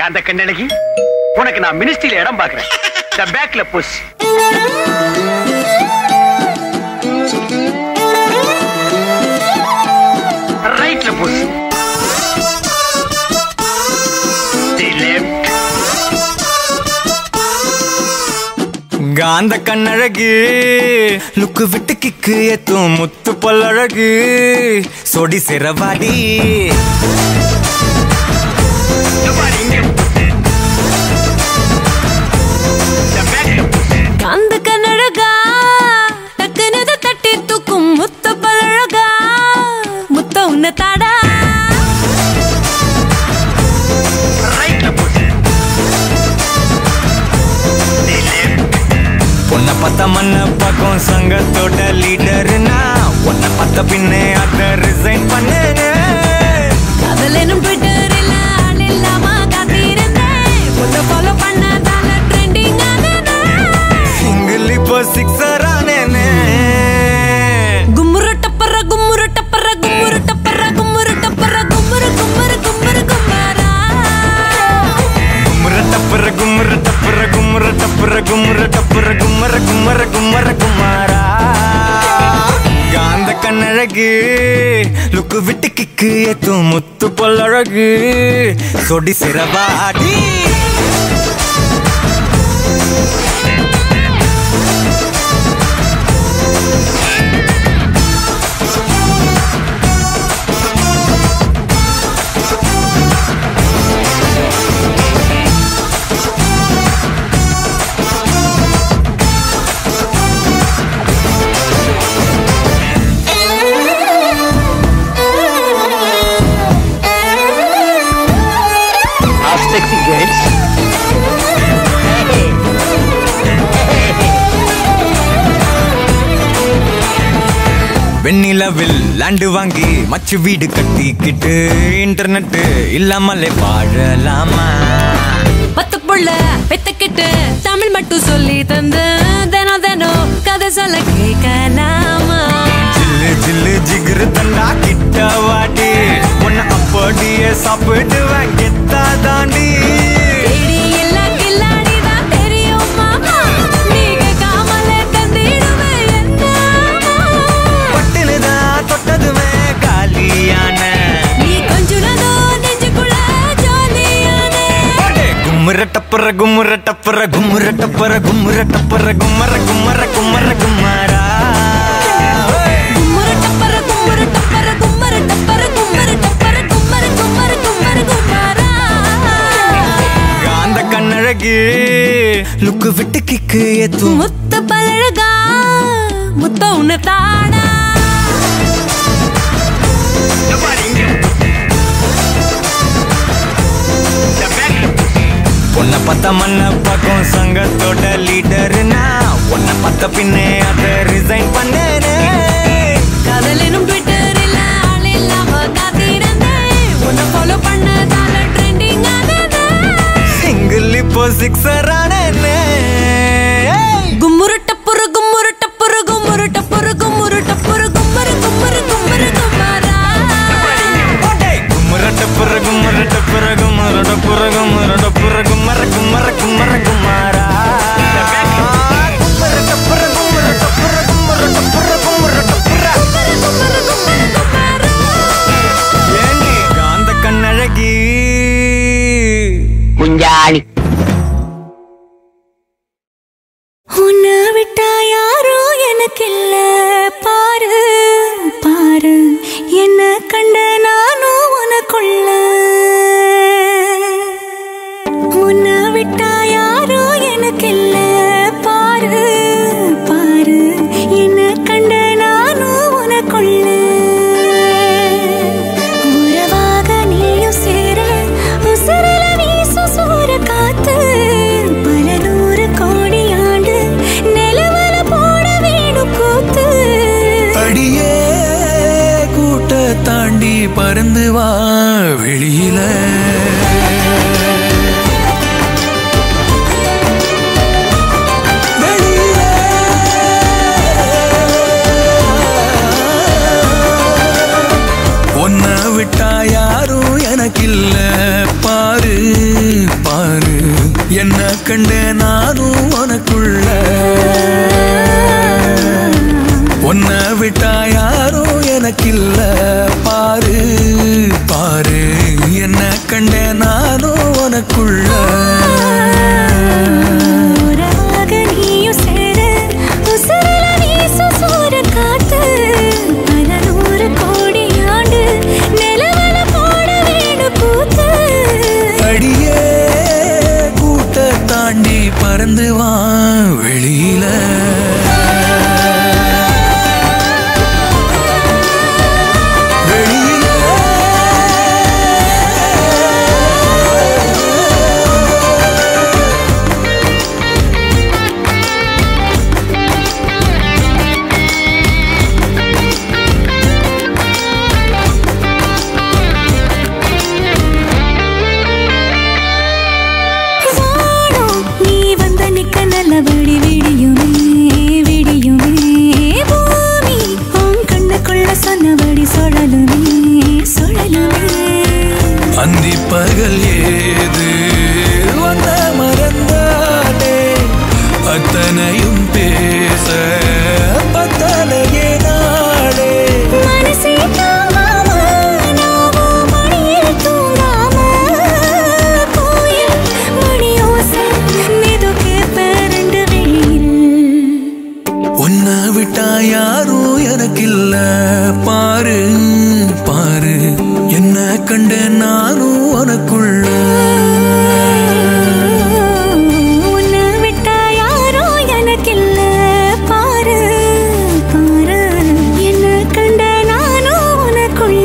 காந்த கண்ணழகி உனக்கு நான் மினிஸ்ட்ரியில இடம் பாக்குறேன் இந்த பேக்ல புஷ் ரைட்ல புஷ் லெஃப்ட் காந்த கண்ணழகு லுக்கு விட்டு கிக்கு ஏத்தும் முத்து பல்லழகு சொடி சிறவாடி அந்த கண்ணழகா டக்குனது தட்டி தூக்கும் முத்த பழகா முத்த உன்ன தாடா உன்னை பார்த்த மண்ண பக்கம் சங்கத்தோட லீடர்னா உன்னை பார்த்த பின்னே அத ரிசைன் பண்ணுங்க காதலனும் ட்விட்டரில் ஆள் இல்லாம காத்திருந்தேன் உன்னை ஃபாலோ பண்ணதால ட்ரெண்டிங் சிங்கிள் இப்போ சிக்ஸர் ஆனேனே கும்முரு டப்பர கும்முரு டப்பர கும்முரு டப்பர கும்முரு டப்பர கும்முரு கும்முரு கும்முரு கும்மாரா கும்முற டப்புற கும்முற டப்புற கும்முற டப்புற கும்முற டப்புற கும்மர கும்மர கும்மர குமாரா காந்த கண்ணழகு லுக்கு விட்டு கிக்கு ஏத்தும் முத்து பொல்லழகு சொடி சிறவாடி sexy girls. வெண்ணிலவில் லேண்டு வாங்கி மச்சு வீடு கட்டிக்கிட்டு இன்டர்நெட் இல்லாமலே வாழலாமா பத்து புள்ள பெத்துக்கிட்டு தமிழ் மட்டும் சொல்லி தந்து தினம் தினம் கதை சொல்ல கேட்கலாமா ஜில்லு ஜில்லு ஜிகிரு தண்டா கிட்ட வாடி உன்னை அப்படியே சாப்பிடுவேன் கெத்தா தாண்டி தேடி எல்லா கில்லாடிதான் தெரியும் மாமா நீங்க காமலே தந்திடுவேன் என்ன பட்டுனுதான் தொட்டதுமே காலியான நீ கொஞ்சுனதோ நெஞ்சுக்குள்ள ஜாலியானே அடே, கும்முற டப்புற கும்முற டப்புற கும்முற டப்புற கும்முற டப்புற கும்மர கும்மர கும்மர கும்மரா கும்முரு டப்பர கும்முரு டப்பர கும்மரு டப்பர கும்மரு டப்பர கும்மரு கும்மரு கும்மரு கும்மரா காந்த கண்ணழகு லுக்கு விட்டு கிக்கு ஏத்தும் முத்த பழகா முத்த உன்னை தாடா உன்னை பார்த்த மண்ண பக்கம் சங்கத்தோட லீடர்னா உன்னை பார்த்த பின்னே அத ரிசைன் பண்ணேனே காதலனும் ட்விட்டரில் ஆள் இல்லாம காத்திருந்தேன் உன்னை ஃபாலோ பண்ணதால ட்ரெண்டிங் ஆனது சிங்கிள் இப்போ சிக்ஸர் ஆனேனே கும்முரு டப்புரு கும்முரு டப்புரு கும்முரு டப்புரு கும்முரு டப்புரு கும்மரு கும்மரு கும்மரு கும்மரா கும்மரட்ட பிறகு மரட்ட பிறகு மரட்ட பிறகு மரட்ட பிறகு மர கும்மர கும்மர குமாரா கும்மரட்ட பிறகு மரட்ட பிறகு மரட்ட பிறகு மரட்ட பிற கும்மரு கும்மரு கும்மரா ஏண்டி காந்த கண்ணழகி குஞ்சாணி உன்னை விட்டா யாரோ எனக்கு இல்ல பாரு பாரு என்ன கண்ட நானும் உனக்குள்ள உன்னை விட்டா யாரோ எனக்கு இல்ல பாரு பாரு என்ன கண்ட நானும் உனக்குள்ள உறவாக நீயும் சேர உசுரல வீசு சூற காத்து பல நூறு கோடி ஆண்டு நிலவல போட வீடும் கூத்து அடியே கூட்ட தாண்டி பறந்து வா வெளியில வெளியில. உன்னை விட்டா யாரும் எனக்கில்ல பாரு யாரும் எனக்கில்ல பாரு பாரு என்ன கண்ட நானும் உனக்குள்ள ஊராக நீயும் சேர, உசுருல வீசும் சூறக் காத்து. பல நூறு கோடி ஆண்டு நிலவுல போட வேணும் கூத்து. அடியே கூட்ட தாண்டி பறந்து வா வெளியில வானம் நீ வந்த நிக்க நல்ல விடி விடியுமே விடியுமே பூமி உன் கண்ணுக்குள்ள சொன்னபடி சுழலுமே சுழலுமே அந்தி பகல் ஏது வந்த மறந்தானே அத்தனையும் பேச பத்தலையே நாளே மனசே தாங்காம நாவும் மணியில் தூங்காம கோயில் மணியோசை மெதுக்கே பேரண்டு வெளியில் உன்னை விட்டா யாரும் எனக்கில்ல பாரு பாரு என்ன கண்ட நானும் உனக்குள்ள உன்னை விட்டா யாரோ எனக்கில்ல பாரு பாரு என்ன கண்ட நானும் உனக்குள்ள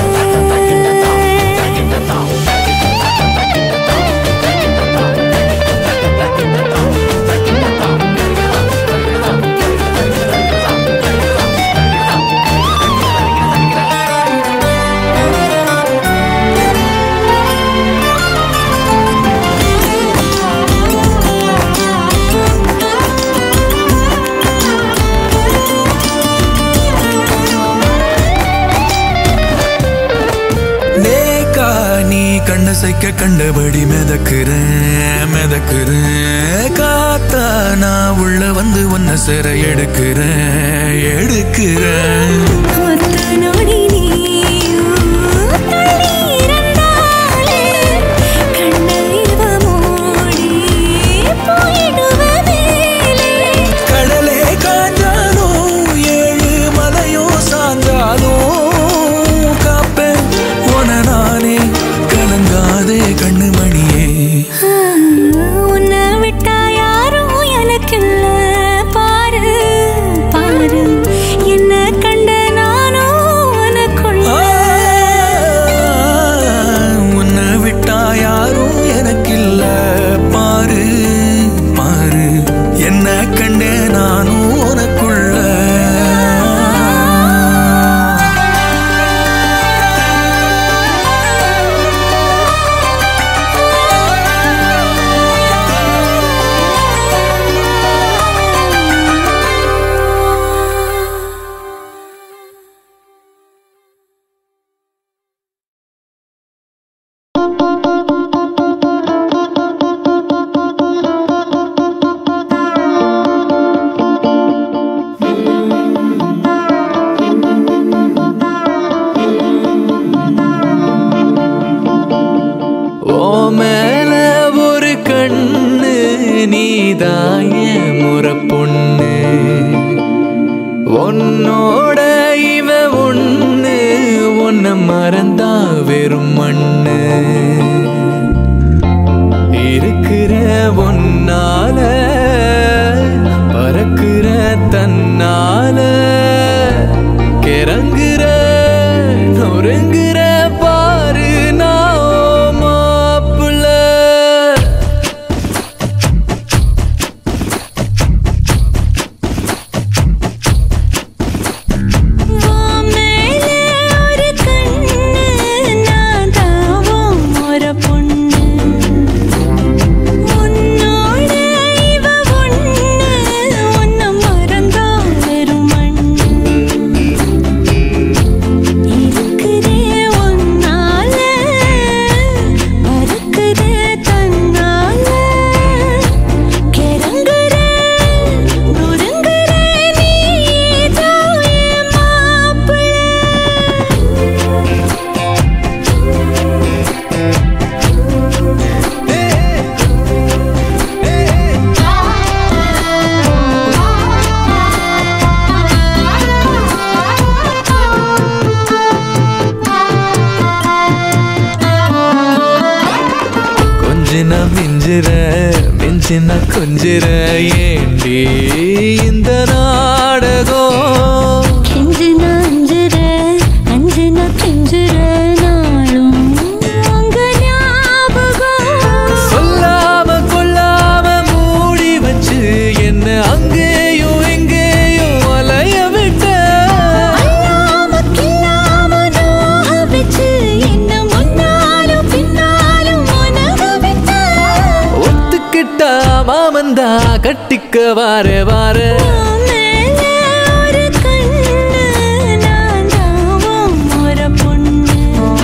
நேக்கா நீ கண்ண சைக்க கண்டபடி மிதக்குறேன் மிதக்குறேன் காத்தா நான் உள்ள வந்து உன்னை சிற எடுக்கிறேன் எடுக்கிறேன் ஒத்த நொடி நீயும் தள்ளி இருந்தாலே கண்ணீர் மூடி போயிடுவதேலே கடலே காஞ்சாலும் ஏழு மலையும் சாஞ்சாலும் காப்பேன் உன நானே கலங்காதே கண்ணுமணியே உன்னை விட்டா யாரும் எனக்கில்ல பாரு பாரு என்ன கண்ட நானும் உனக்குள்ள உன்னை விட்டா யாரும் எனக்கில்ல பாரு பாரு என்ன கண்டே நானும் உனக்குள்ள ஓ மேல ஒரு கண்ணு நீதாய முறை பொண்ணு உன்னோட இவ ஒண்ணு உன்னை மறந்தா வெறும் மண்ணு இருக்கிற ஒன்னால பறக்கிற தன்னால கிறங்குற நொறுங்குற பாரு நான் மாப்பிள்ள உன் மேலே ஒரு கண்ணு நான் தாவும் ஒரு பொண்ணு உன்னோட இவ ஒண்ணு உன்னை மறந்தா வெறும் மண்ணு இருக்குதே சின்ன கொஞ்சிற ஏண்டி இந்த நாடகம் கெஞ்சின அஞ்சுற அஞ்சின கெஞ்சுற நாளும் உங்க ஞாபகம் சொல்லாம கொள்ளாம மூடி வச்சு என்ன அங்கேயும் எங்கேயும் அலைய விட்ட அல்லாம கில்லாம நோக வச்சு என்ன முன்னாலும் பின்னாலும் உனக விட்ட ஒத்துக்கிட்டா மாமந்தா கட்டிக்க வார வார உன் மேல ஒரு கண்ணு நான் தாவும் ஒரு பொண்ணு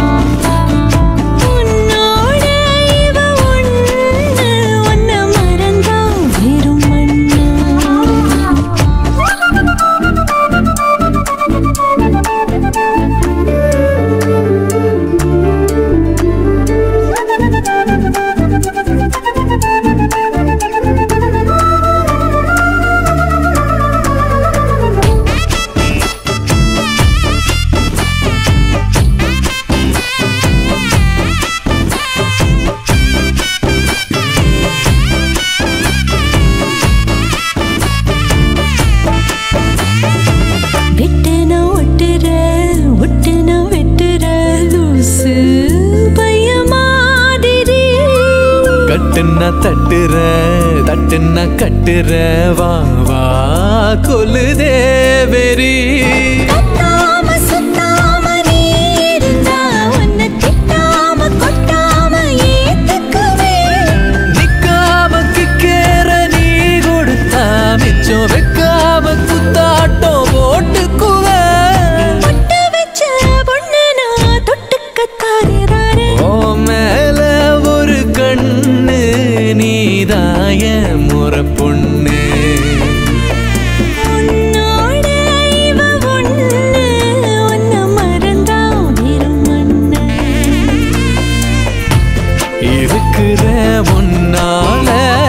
உன்னோட இவ ஒண்ணு உன்னை மறந்தா வெறும் மண்ணு வெட்டுன ஒட்டுற ஒட்டுன வெட்டுற லூசு பைய மாதிரி கட்டுன்னா தட்டுற தட்டுன்னா கட்டுற வா வா கொல்லுதே வெறி கத்தாம சுத்தாம நீ இருந்தா உன்னை திட்டாம கொட்டாம ஏத்துக்குவேன் நிக்காம கிக்கேற நீ கொடுத்தா மிச்சம் வைக்காம குத்தாட்டம் போட்டுக்குவ பொட்டு வச்ச பொண்ணு நான் தொட்டுக்கத்தாரே ஓ மேல ஒரு கண்ணு நீதாய முறை பொண்ணு உன்னோட இவ ஒண்ணு உன்னை மறந்தா வெறும் மண்ணு இருக்கிற முன்னால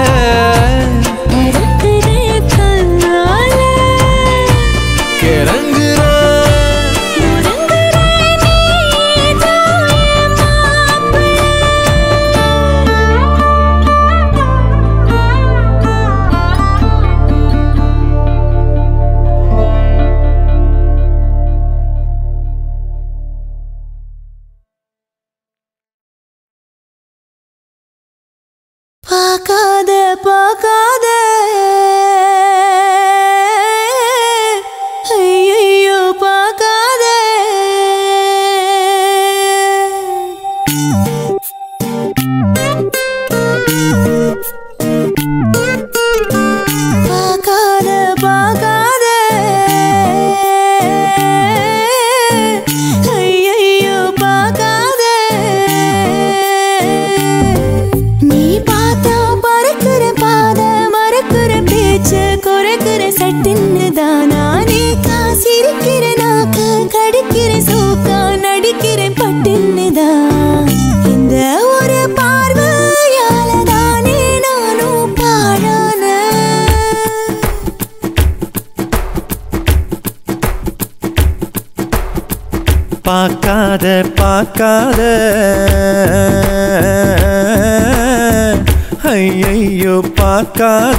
மறக்கிறே கண்ணால கிறங்குற முறங்குறே நீதான் என் பார்க்காத பார்க்காத ஐயையோ பார்க்காத பார்க்காத பார்க்காத ஐயையோ பார்க்காத நீ பார்த்தா பறக்கிற பாத மறக்கிற பேச்சு குறைக்கிற சட்டுன்னு தானா நீ காசிருக்கிற நாக்கு கடிக்கிற சோக்கா நடிக்கிற பட்டுன்னு தான் இந்த ஒரு பார்வையால தானே நானும் பாழான பார்க்காத பார்க்காத ஐயையோ பார்க்காத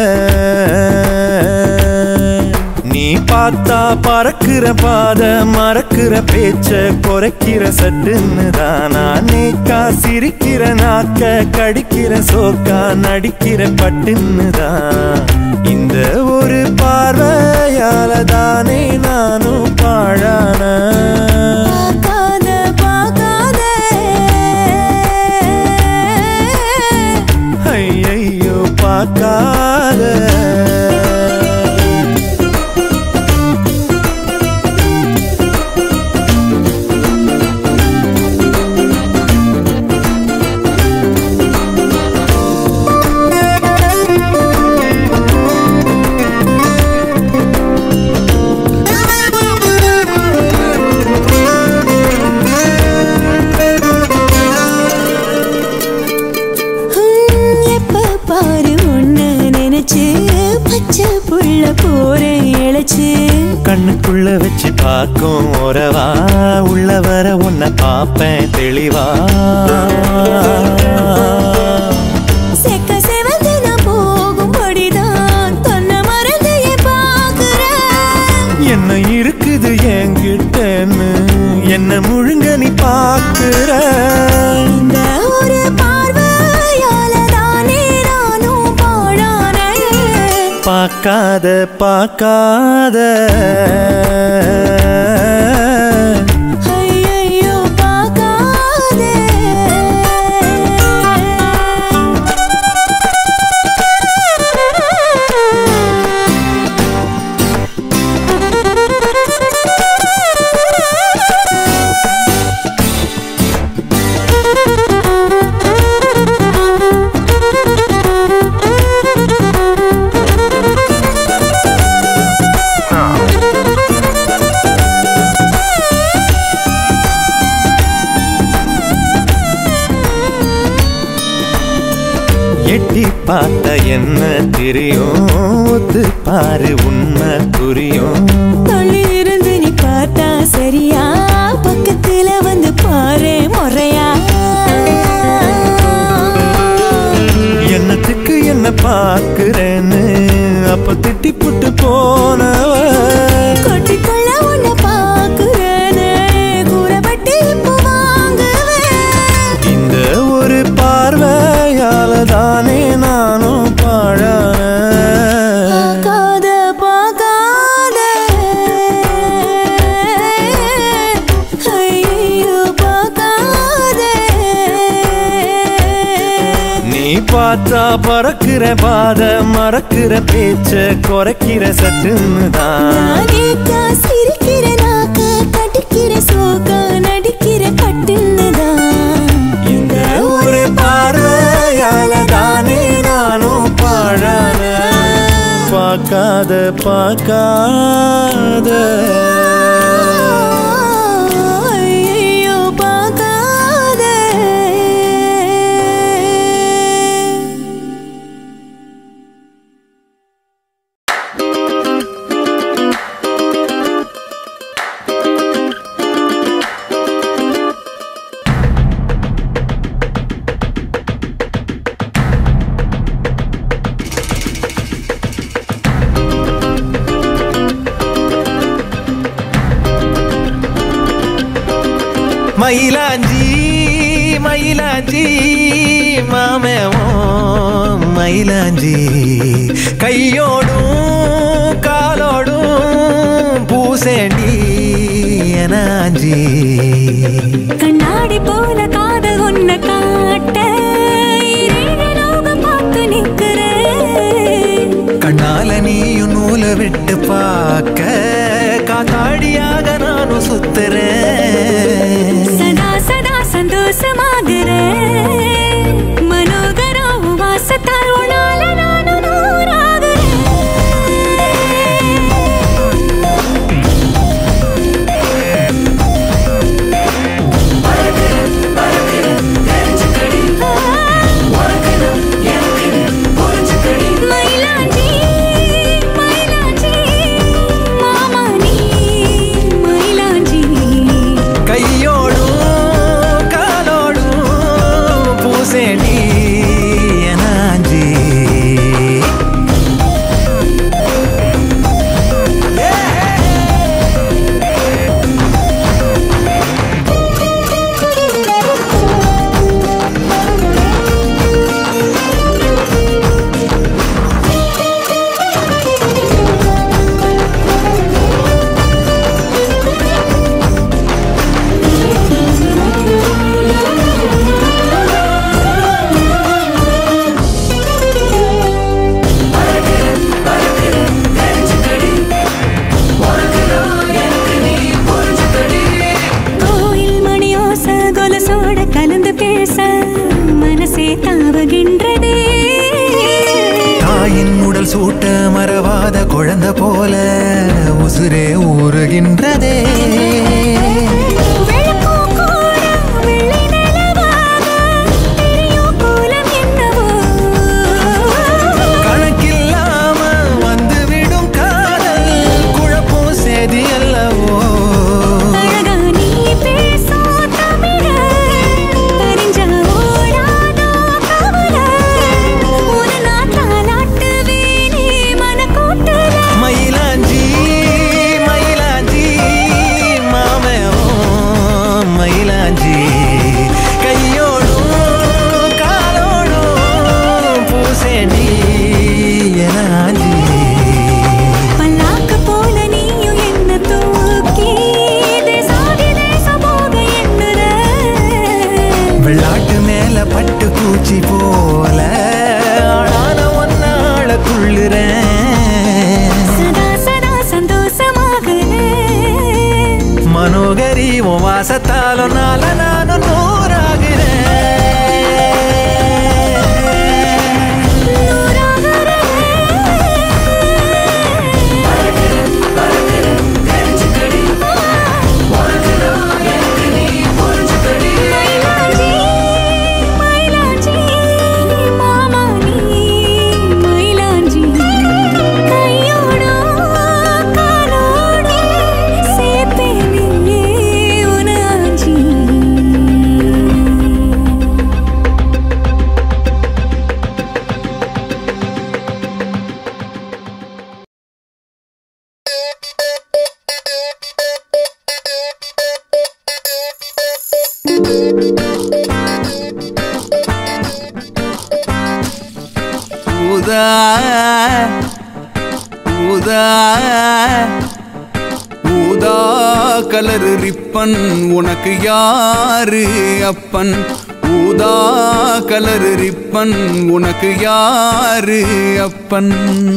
நீ பார்த்தா பறக்கிற பாத மறக்கிற பேச்ச குறைக்கிற சட்டுன்னு தானா நீக்கா சிரிக்கிற நாக்க கடிக்கிற சோக்கா நடிக்கிற பட்டுன்னு தான் இந்த ஒரு பார்வையால தானே நானும் பாழான பார்க்காத பார்க்காத ஐயையோ பார்க்காத ஹம், எப்ப பாரு உன்னை நினைச்சு பச்சை புள்ள போறேன் இழைச்சு கண்ணுக்குள்ள வச்சு பார்க்கும் உறவா உள்ள வர உன்னை பார்ப்பேன் தெளிவா செக்க செவந்து நான் என்ன முழுங்க நீ பாக்குற இந்த ஒரு பார்வையால தானே நானும் பாழானேன் பார்க்காத பார்க்காத ஐயையோ பார்க்காதே எட்டி பார்த்த என்ன தெரியும் ஒத்து பாரு உண்மை புரியும் தள்ளி இருந்து நீ பார்த்தா சரியா பக்கத்துல வந்து பாரு முறையா என்னத்துக்கு என்ன பார்க்கிறேன்னு அப்ப திட்டி புட்டு போனவ கொட்டிக்கொள்ள உன்னை பாக்குறேனே கூறப்பட்டு இப்போ வாங்குவேன் இந்த ஒரு பார்வையால தானே நானும் பாழான பார்க்காத பார்க்காத ஐயோ பார்க்காத நீ பார்த்தா பறக்கிற பாத மறக்கிற பேச்ச குறைக்கிற சட்டுன்னு தான் நான் கேட்க சிரிக்கிற நாக்க கடிக்கிற சோக நடிக்கிற கட்டுன்னுதான் இந்த ஒரு பார்வையால தானே நானும் பாழான பார்க்காத பார்க்காத ஐயோ பார்க்காத மயிலாஞ்சி மயிலாஞ்சி மாமேவோ மயிலாஞ்சி கையோடும் காலோடும் பூசேண்டி எனாஞ்சி கண்ணாடி போல காதல் உன்னை காட்ட இரேழு லோகம் பார்த்து நிக்கிறேன் கண்ணால நீயும் நூலை விட்டு பார்க்க காத்தாடியாக நானும் சுத்துறேன் சதா சதா சந்தோஷமாகிறேன் மனோகரா உன் வாசத்தால் உன்னால நானும் நூறாகிறேன் மயிலாஞ்சி மயிலாஞ்சி மாமா நீ மயிலாஞ்சி கையோடும் காலோடும் பூசேண்டி எனாஞ்சி கோயில் மணியோச கொலசோட கலந்து பேச மனசே தாவுகின்றதே தாயின் உடல் சூட்ட மறவாத குழந்தை போல உசுரே ஊறுகின்றதே வெள்ளப்பூ கூட வெள்ளை நிலவாக தெரியும் கோலம் என்னவோ கணக்கில்லாம வந்துவிடும் காதல் குழப்பம் சேதி அல்லவோ அழகா நீ பேசும் தமிழ தெரிஞ்ச ஓடாதோ கவல ஒரு நாள் தாலாட்டுவேனே மனக்கூட்டுல மயிலாஞ்சி மயிலாஞ்சி மாமே மயிலாஞ்சி கையோடும் காலோடும் பூசேண்டி எனாஞ்சி பல்லாக்கு போல நீயும் என்ன தூக்கி தேசாதி தேசம் போக எண்ணுற வெள்ளாட்டு மேல பட்டு பூச்சி போல ஆளான ஒன்னாள துள்ளுறேன் சதா சதா சந்தோஷமாகல மனோகரி உன் வாசத்தாலும் நால நானும் நூறாகிறேன் மயிலாஞ்சி மயிலாஞ்சி மாமா நீ மயிலாஞ்சி கையோடோ காலோடோ சேப்பேனே உனாஞ்சி ஊதா ஊதா ஊதா கலர் ரிப்பன் உனக்கு யாரு அப்பன் ஊதா கலர் ரிப்பன் உனக்கு யாரு அப்பன்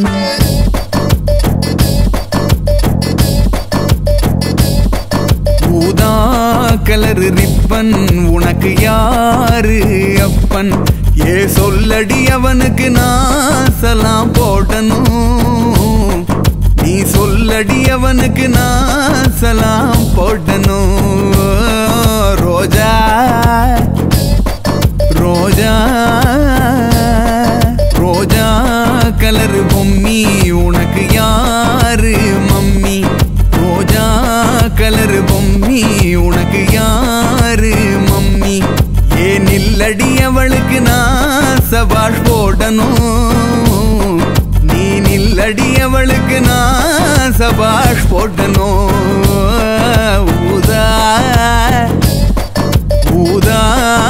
ஊதா கலர் ரிப்பன் உனக்கு யாரு அப்பன் ஏ சொல்லடி அவனுக்கு நான் சலாம் போடணும் நீ சொல்லடி அவனுக்கு நான் சலாம் போடணும் ரோஜா ரோஜா ரோஜா கலர் பொம்மி உனக்கு யாரு மம்மி ரோஜா கலர் பொம்மி உனக்கு யாரு மம்மி ஏன் இல்லடி அவளுக்கு நான் சபாஷ் போடணும் நீ நில்லடி அவளுக்கு நான் சபாஷ் போடணும் ஊதா ஊதா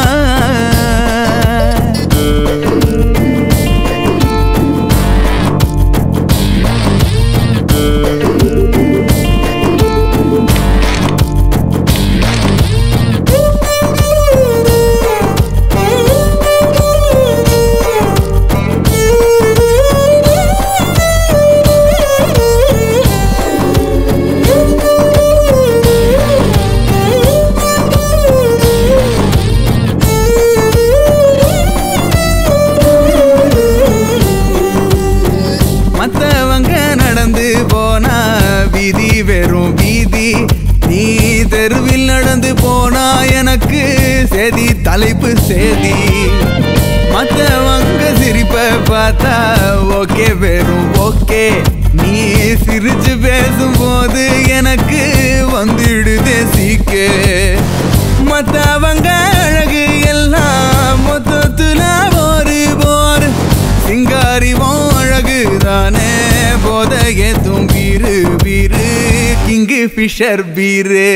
மத்தவங்க நடந்து போனா வீதி வெறும் வீதி நீ தெருவில் நடந்து போனா எனக்கு செதி தலைப்பு சேதி மத்தவங்க சிரிப்ப பார்த்தா ஓகே வெறும் ஓகே நீ சிரிச்சு பேசும்போது எனக்கு வந்துடுதே சீக்கே மத்தவங்க அழகு எல்லாம் மொத்தத்துல ஒரு போர் சிங்காரிவோம் அழகுதானே போதைய தும்பீரு வீரு கிங்கு ஃபிஷர் பீரு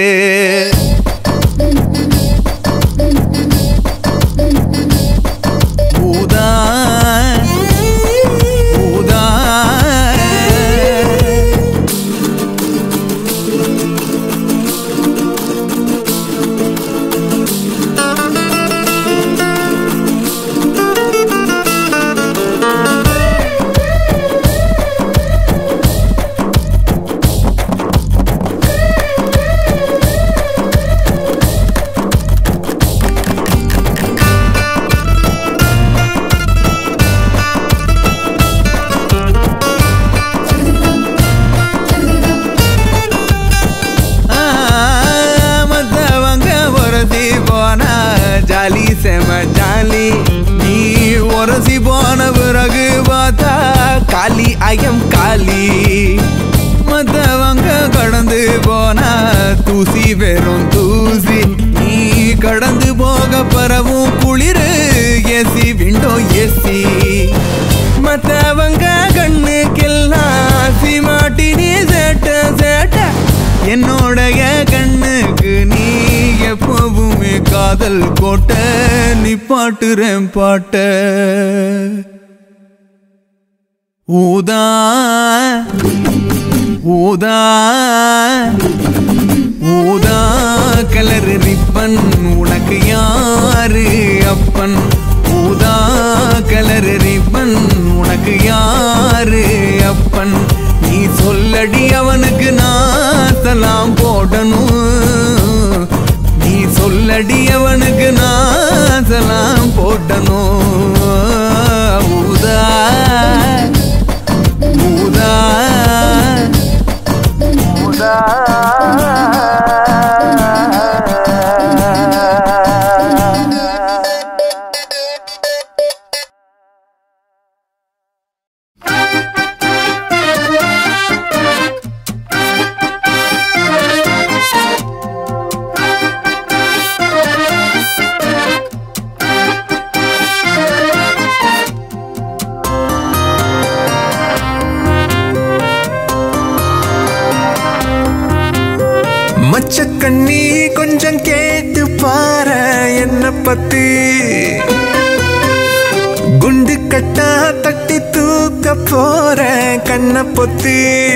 ஊதா ஊதா ஆ, மத்தவங்க உரசி போனா ஜாலி செம ஜாலி நீ உரசி போன பிறகு பார்த்தா காலி ஐயம் காலி மத்தவங்க கடந்து போனா தூசி வெறும் தூசி நீ கடந்து போக பரவும் குளிரு ஏசி விண்டோ ஏசி மத்தவங்க கண்ணுக்கெல்லாம் சிமாட்டி நீ சேட்ட சேட்ட என்னோடைய கண்ணுக்கு நீ எப்பவும் காதல் கோட்டை நீ பாட்டுறேன் பாட்ட ஊதா ஊதா ஊதா கலர் ரிப்பன் உனக்கு யாரு அப்பன் ஊதா கலர் ரிப்பன் உனக்கு யாரு அப்பன் நீ சொல்லடி அவனுக்கு நான் சலாம் போடணும் நீ சொல்லடி அவனுக்கு நான் சலாம் போடணும் ஊதா ஊதா மச்சக்கண்ணி கொஞ்சம் கேட்டு பாரு என்ன பத்தி குண்டு கட்டா தட்டி தூக்க போற கண்ண பொத்தி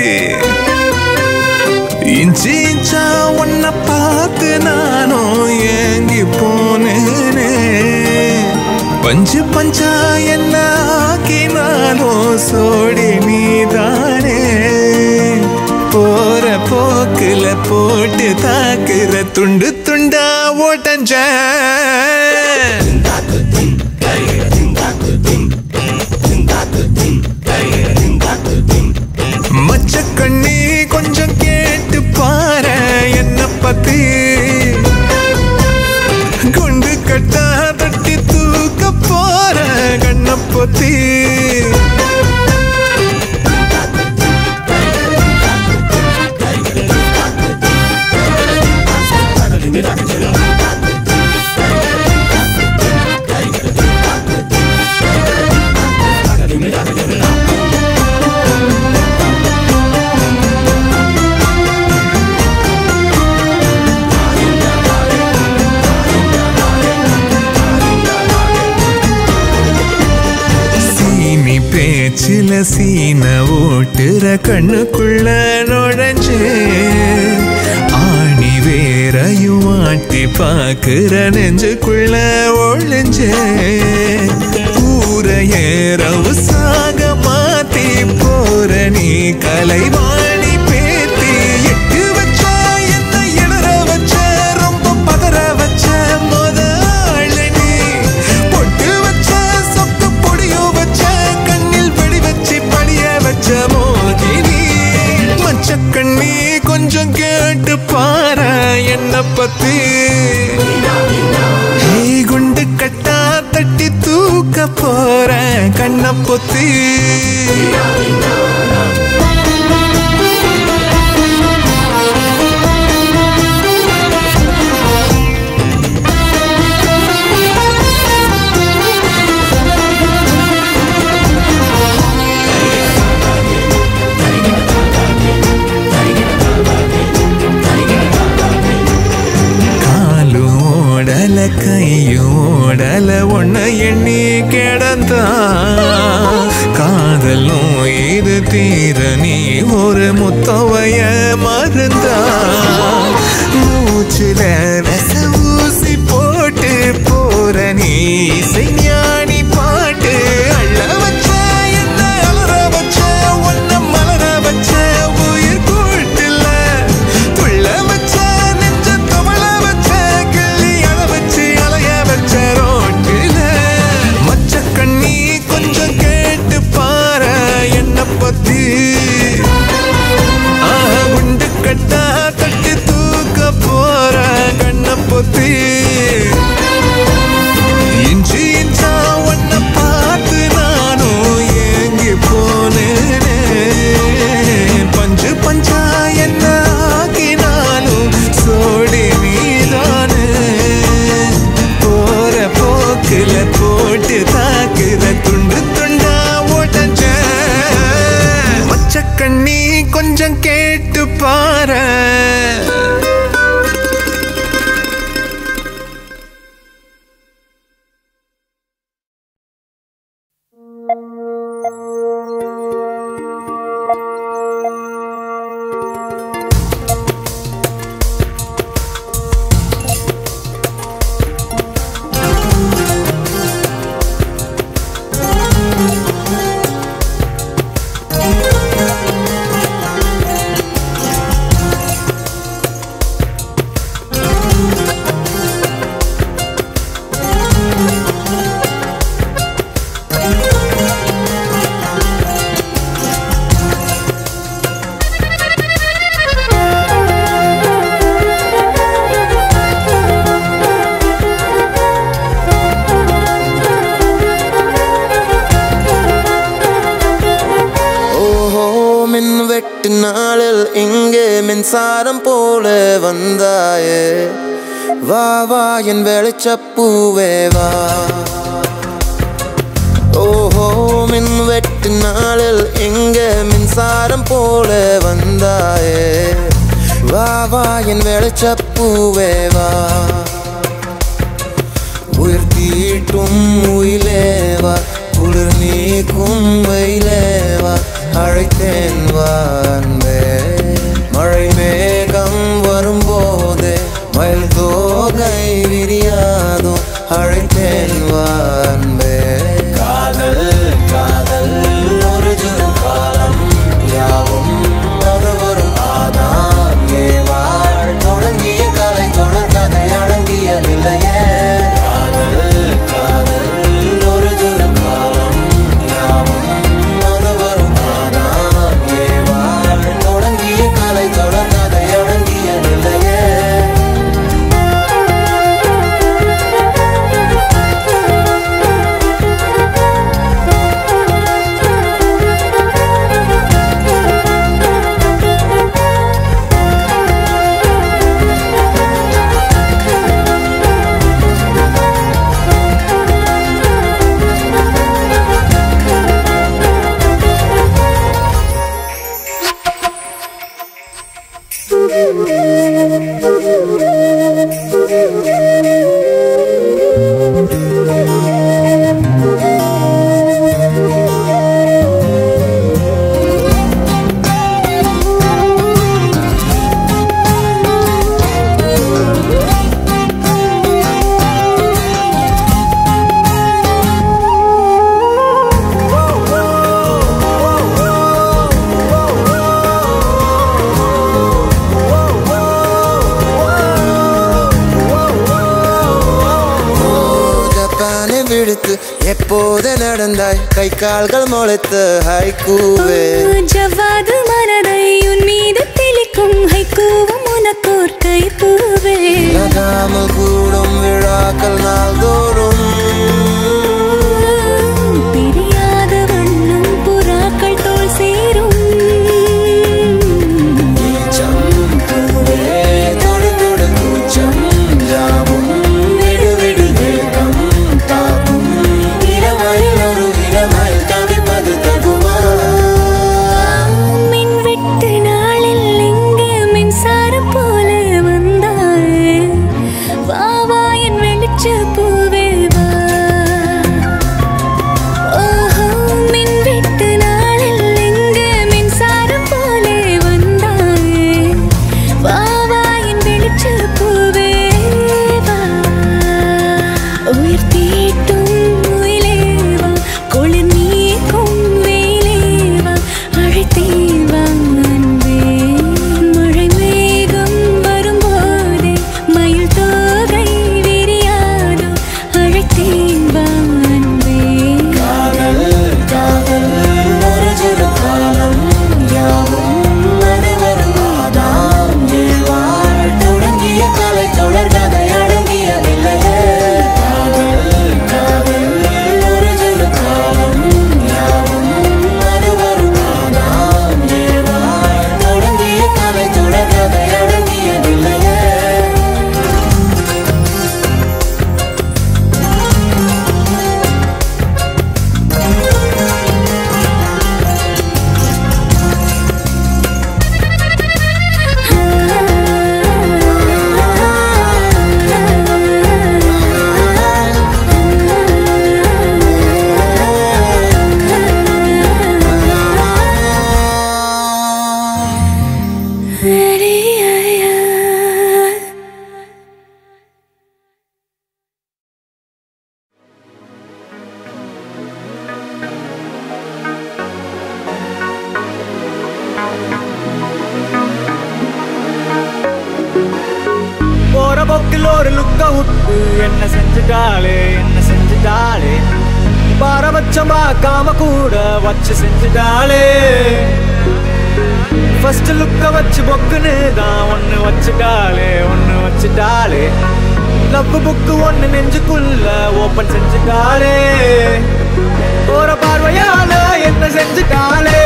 இஞ்சி இஞ்சா உன்னை பார்த்து நானும் ஏங்கி போனேனே பஞ்சு பஞ்சா என்ன ஆக்கினாலும் சோடி நீதானே போற போக்குல போட்டு தாக்குற துண்டு துண்டா ஓட்டஞ்ச மச்சக்கண்ணி கொஞ்சம் கேட்டு பாரு என்ன பத்தி குண்டு கட்டா தட்டி தூக்க போற கண்ண பொத்தி சீனி பேச்சில சீன ஓட்டுற கண்ணுக்குள்ள நுழைஞ்சு ஆணி வேறையும் ஆட்டி பாக்குற நெஞ்சுக்குள்ள ஒழிஞ்சு ஊரையேறவு சாக மாத்தி போற நீ கலைவாணி பேத்தி எட்டு வச்ச என்ன இடற வச்ச ரொம்ப பதற வச்ச முதல் நீ பொட்டு வச்ச சொக்கு பொடியோ வச்ச கண்ணில் வெடி வச்சு படிய வச்ச மோகினி மச்ச கண்ணி கொஞ்சம் கேட்டு பாரு என்ன பத்தி ஏய், குண்டு கட்டா தட்டி தூக்க போற கண்ண பொத்தி காலும் ஓடல கையும் ஓடல ஒன்ன எண்ணி கிடந்தா காதலும் இது தீர நீ ஒரு முத்தவைய மருந்தா மூச்சுல விச ஊசி போட்டு போற நீ இசைஞானி பாட்டு அள்ள வச்ச என்ன அலற வச்ச ஒன்ன மலர வச்ச உயிர் கூட்டுல துள்ள வச்ச நெஞ்ச தவள வச்ச கிள்ளி அழ வச்சு அலைய வச்ச ரோட்டில மச்ச கண்ணி கொஞ்சம் கேட்டு பாரு என்ன பத்தி ஆஹா, குண்டு கட்டா தட்டி தூக்க போற கண்ண பொத்தி இஞ்சி இஞ்சா வா வா என் வெளிச்சப்பூவே வா ஓஹோ மின் வெட்டு நாளில் எங்க மின்சாரம் போல வந்தாயே வா வா என் வெளிச்சப்பூவே வா உயிர் தீட்டும் உயிலேவா குளிர் நீக்கும் வெயிலேவா அழைத்தேன் வா அன்பே மழை மேகம் வரும்போது மயில் தோகை விரியாதோ அழைத்தேன் வா அன்பே காதல் காதல் ஒரு சிறு காலம் யாவும் அது ஒரு ஆதாம் ஏவாள் தொடங்கிய கலை தொடர் கதை அடங்கிய நிலையே காதல் காதல் ஒரு சிறு காலம் யாவும் அது ஒரு ஆதாம் ஏவாள் தொடங்கிய கலை தொடர் கதை அடங்கிய நிலையே ஜப்பானை விடுத்து எப்போது நடந்தாய் கை கால்கள் முளைத்து ஹைக்கூவே ஜவ்வாது மனதை உன் மீது தெளிக்கும் ஹைக்கூவும் உனக்கோர் கைப்பூவே நகாமல் கூடும் விழாக்கள் நாள்தோறும் பிரியாத வண்ணம் புறாக்கள் தோல் சேரும் ஈச்சம் பூவே தொடு தொடு கூச்சம் யாவும் விடு விடு வேகம் தாவும் இளமையில் ஒரு இளமையில் தவிப்பது தகுமா மின் விட்டு நாளில் இங்கு மின்சாரம் போல வந்தாய் வா வா என் வெளிச்ச பூவே வா ஓஹோ மின் விட்டு நாளில் இங்கு மின்சாரம் போல வந்தாய் வா வா என் வெளிச்ச பூவே வா உயிர் தீட்டும் உயிலேவா குளிர் நீக்கும் வெயிலேவா அழைத்தேவா அன்பே மழை மேகம் வரும்போதே மயில் தோகை விரியாதோ அழைத்தேவா அன்பே காதல் காதல் ஒரு சிறு காலம் யாவும் அது ஒரு ஆதாம் ஏவாள் தொடங்கிய கலை தொடர் கதை அடங்கிய நிலையே காதல் காதல் ஒரு சிறு காலம் யாவும் அது ஒரு ஆதாம் ஏவாள் தொடங்கிய கலை தொடர் கதை அடங்கிய நிலையே போற போக்கில் ஒரு லுக்க விட்டு என்ன செஞ்சுட்டாளே என்ன செஞ்சுட்டாளே பாரபட்சம் பார்க்காம கூட வச்சு செஞ்சுட்டாளே ஃபர்ஸ்ட் லுக்க வச்சு பொக்குன்னு தான் ஒன்னு வச்சுட்டாளே ஒன்னு வச்சுட்டாளே லவ் புக்கு ஒன்னு நெஞ்சுக்குள்ள ஓபன் செஞ்சுட்டாளே போற பார்வையால என்ன செஞ்சுட்டாளே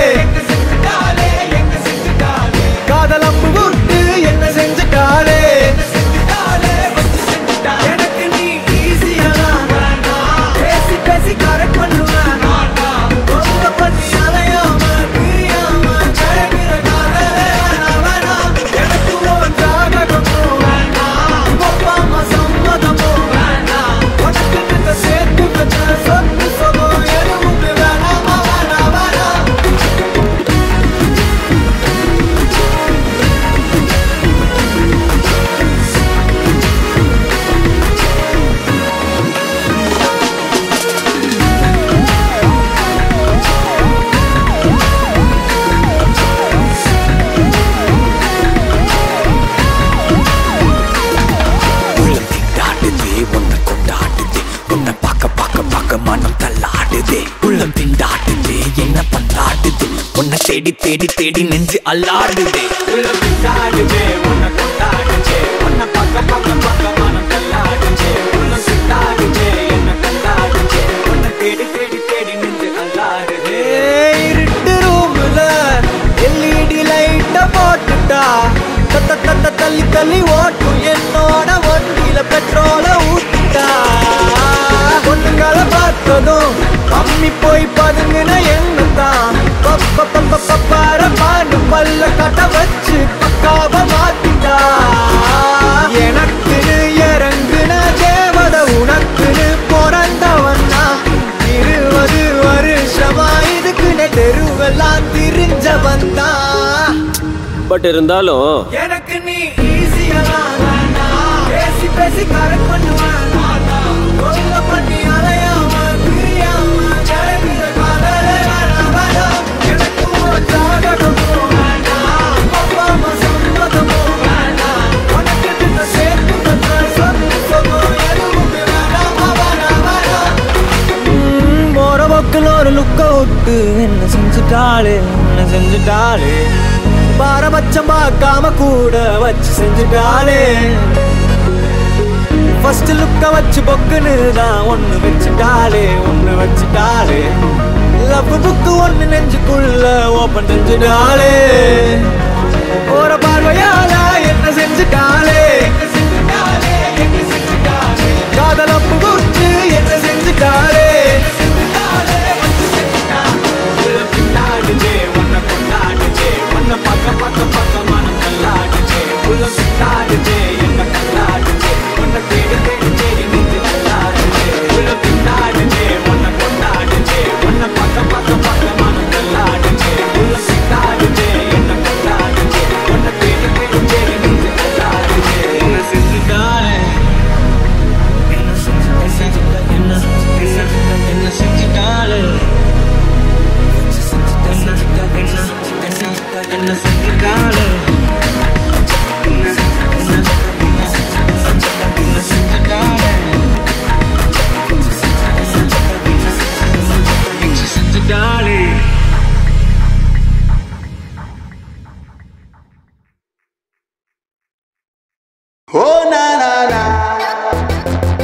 காதல் அம்பு விட்டு என்ன செஞ்சுட்டாளே உன்னை தேடி தேடி தேடி நெஞ்சு அல்லாடுதே விட்டாடுச்சே உன்னை கொண்டாடுச்சே உன்னை பக்க பக்க பக்க மனம் கல்லாடுச்சே உன்னை சித்தாடுச்சே என்ன கல்லாடுச்சே உன்னை தேடி தேடி தேடி நின்று அல்லாடுதே இருட்டு ரூம்ல எல்இடி லைட்ட போட்டுட்டா தத்த தத்த தள்ளி தள்ளி ஓட்டும் என்னோட வண்டியில பெட்ரோல ஊத்திட்டா பொண்ணுங்களை பார்த்ததும் அம்மி போய் பதுங்கின என்ன தான் பப்ப பப்ப பப்பார பாண்டு பல்ல கட்ட வச்சு பக்காவ மாத்திட்டா எனக்குன்னு இறங்குன தேவத உனக்குன்னு பிறந்தவன் நான் இருபது வருஷமா இதுக்குன்னு தெருவெல்லாம் திரிஞ்சவன் தான் பட் இருந்தாலும் எனக்கு நீ ஈஸியா பேசி பேசி கரெக்ட் பண்ணுவேன் கொல்ல பண்ணி அலையாம பிரியாம கிடைக்கிற காதலே வேணாம் வேணாம் எனக்கு ஒரு ஜாதகமும் வேண்டாம் அப்பா அம்மா சம்மதமும் வேண்டாம் உனக்கு கிட்ட சேர்த்து வச்ச சந்தோஷமும் எதுவுமே வேணாம் வேணாம் வேணாம் போற பக்கில் ஒரு லுக்க விட்டு என்ன செஞ்சுட்டாளே என்ன செஞ்சுட்டாளே பாரபட்சம் பார்க்காம கூட வச்சு செஞ்சுட்டாளே ஃபர்ஸ்ட் லுக்க வச்சு பொக்குன்னு தான் ஒண்ணு வச்சுட்டாளே ஒண்ணு வச்சுட்டாளே லவ் புக்கு ஒண்ணு நெஞ்சுக்குள்ள ஓபன் செஞ்சுட்டாளே ஒரு பார்வையால என்ன செஞ்சுட்டாளே காதல் அப்பு குத்து என்ன செஞ்சுட்டாளே கொண்டாடுச்சே உன்னை கொண்டாடுச்சே உன்னை பக்க பக்க பக்க மனம் கல்லாடுச்சே உள்ள சித்தாடுச்சே என்ன கல்லாடுச்சே உன்னை தேடி தேடி தேடி நின்று கல்லாடுச்சே உள்ள பின்னாடுச்சே உன்னை கொண்டாடுச்சே உன்னை பக்க பக்க பக்க மனம் கல்லாடுச்சே உள்ள சித்தாடுச்சே என்ன கல்லாடுச்சே உன்னை தேடி தேடி தேடி நின்று கல்லாடுச்சே என்ன செஞ்சுட்டாலே என்ன செஞ்சுட்டா என்ன செஞ்சுட்டா என்ன செஞ்சுட்டாலே என்ன செஞ்சுட்டாலே Oh na na na.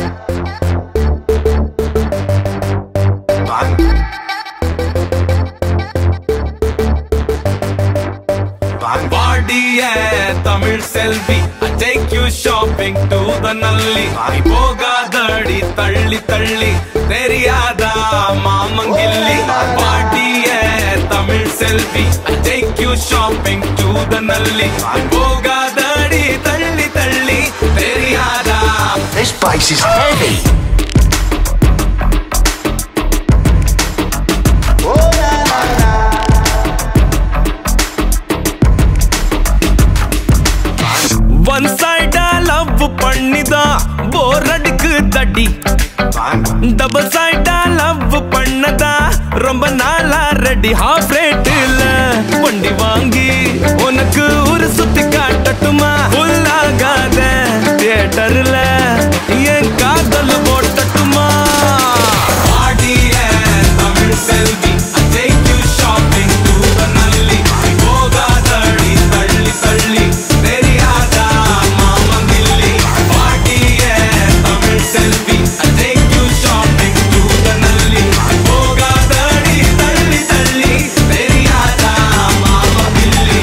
பாடிய தமிழ் செல்வி I take you shopping to the நல்லி நீ போகாதடி தள்ளி தள்ளி தெரியாதா மாமங்கில்லி பாடிய தமிழ் செல்வி I take you shopping to the நல்லி நீ போகாதடி தள்ளி தள்ளி தெரியாதா This spice is heavy. Oh na na na. One சைடா லவ் பண்ணிதான் போர் அடிக்கு தடி டபுள் சைடா லவ் பண்ணதா ரொம்ப நாளா ரெடி ஹாஃப் ரேட்டுல வண்டி வாங்கி உனக்கு ஒரு சுத்தி காட்டட்டுமா ஃபுல்லாகாத தியேட்டர்ல என் காதல் போட்டட்டுமா ஆடிய தமிழ் செல்வி I take you shopping to the நல்லி போகாதடி தள்ளி தள்ளி தெரியாதா மாமங்கில்லி பாடிய தமிழ் செல்வி I take you shopping to the நல்லி போகாதடி தள்ளி தள்ளி தெரியாதா மாமங்கில்லி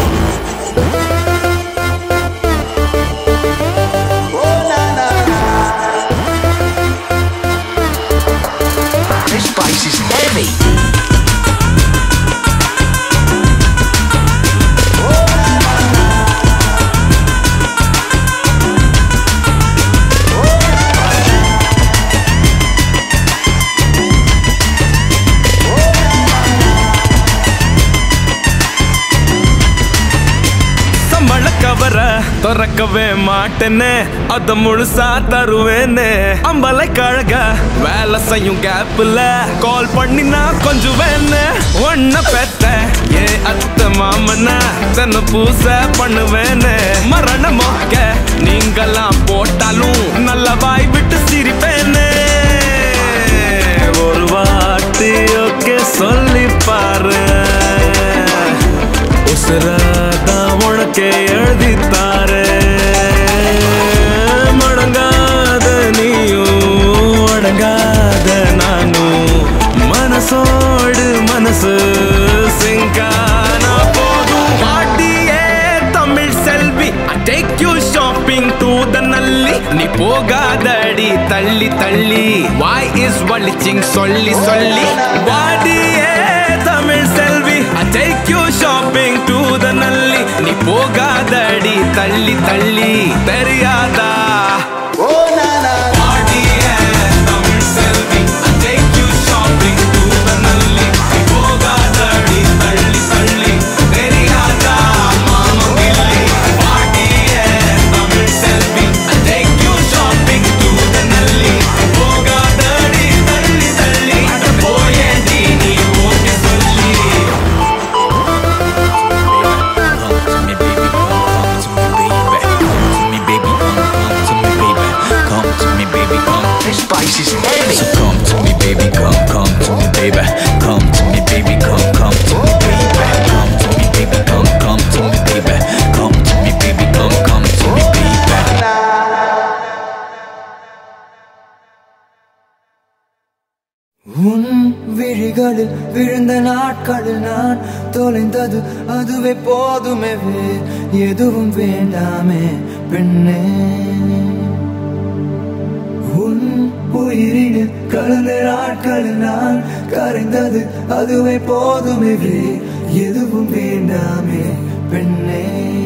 Oh na na na. This spice is heavy. சம்பள கவர திறக்கவே மாட்டேன்னு அத முழுசா தருவேன்னு அம்பலை கழக வேலை செய்யும் கேப்ல கால் பண்ணி நான் கொஞ்சம் வேணு ஒன்ன பெத்த ஏ அத்த மாமனா தன்னை பூச பண்ணுவேன்னு மரண மொக்க நீங்கெல்லாம் போட்டாலும் நல்ல வாய் விட்டு சிரிப்பேன்னு ஒரு வாட்டி ஓகே சொல்லி பாரு போகாதடி தள்ளி தள்ளி வாய் இஸ் வலிச்சிங் சொல்லி சொல்லி வாடியே தமிழ் செல்வி I take you shopping to the நல்லி நீ போகாதடி தள்ளி தள்ளி தெரியாதா Oh na na na. வாடியே Tamil Selvi I take you shopping to the நல்லி நீ போகாதடி தள்ளி தள்ளி தெரியாதா மாமன் கிள்ளி வாடியே தமிழ் செல்வி I take you shopping to the நல்லி நீ போகாதடி தள்ளி தள்ளி அட போயேண்டி நீ ஓகே சொல்லி This spice is heavy. Come to me, baby, come, come to me, baby. Come to me, baby, come, come to me, baby. Come to me, baby, come, come to me, baby. Come to me, baby, come, come to me, baby. உன் விழிகளில் விழுந்த நாட்களில் நான் தொலைந்தது அதுவே போதுமே வேறு எதுவும் வேண்டாமே பெண்ணே உன் உயிரினில் கலந்த நாட்களில் நான் கரைந்தது அதுவே போதுமே வேறு எதுவும் வேண்டாமே பெண்ணே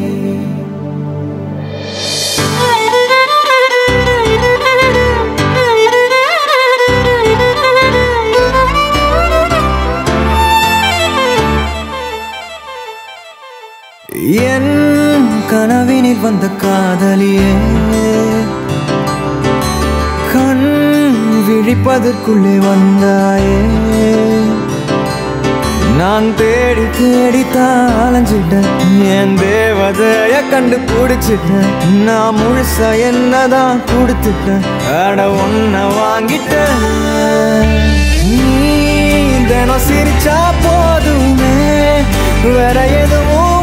என் கனவினில் வந்த காதலியே கண் விழிப்பதற்குள்ளே வந்தாயே நான் தேடி தேடி அலைஞ்சிட்டேன் என் தேவதைய கண்டு பிடிச்சிட்டேன் நான் முழுசா என்னதான் கொடுத்துட்டேன் அட ஒன்ன வாங்கிட்டேன் நீ தினம் சிரிச்சா போதுமே வேற எதுவும்